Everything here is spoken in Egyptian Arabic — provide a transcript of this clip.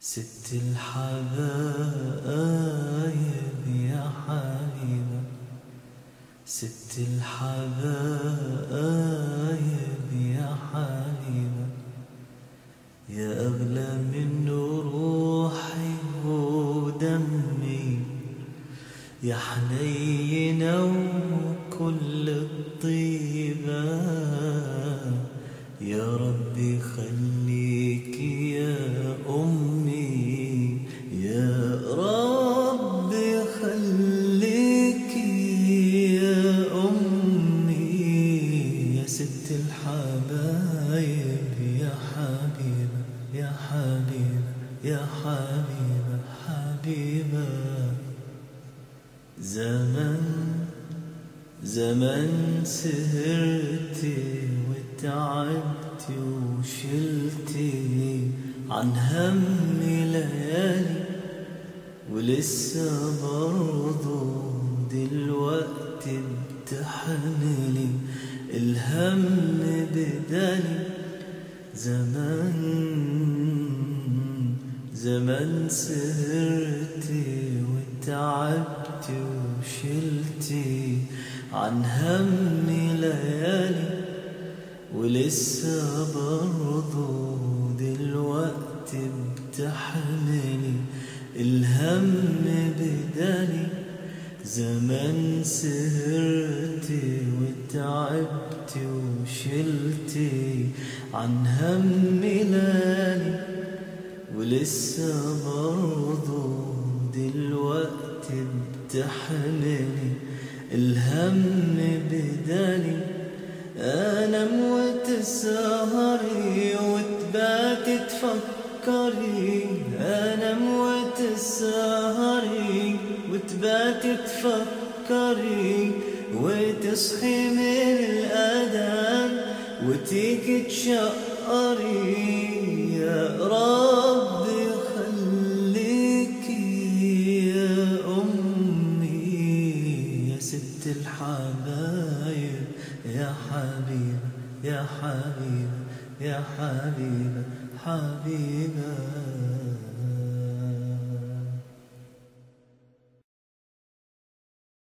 ست الحبايب يا حبيبة ست الحبايب يا حبيبة يا أغلى من روحي ودمي يا حنينة وكل الطيبة يا ربي خليك يا أمي يا ربي خليك يا أمي يا ست الحبايب يا حبيبة يا حبيبة يا حبيبة حبيبة زمن زمن سهرتي وتعبتي وشلتي عن همي ليالي ولسه برضو دلوقتي بتحملي الهم بدالي زمان زمان سهرتي وتعبتي وشلتي عن همي ليالي ولسه برضو دلوقتي بتحملي الهم بدالي زمان سهرتي وتعبتي وشلتي عن همي ليالي ولسه برضو دلوقتي بتحملي الهم بدالي انام وتسهري وتباتي تفكري انام وتسهري وتباتي تفكري وتصحي من الاذان وتيجي تشقري يا ربي خليكي يا امي يا ست الحبايب يا حبيبة يا حبيبة يا حبيبة حبيبة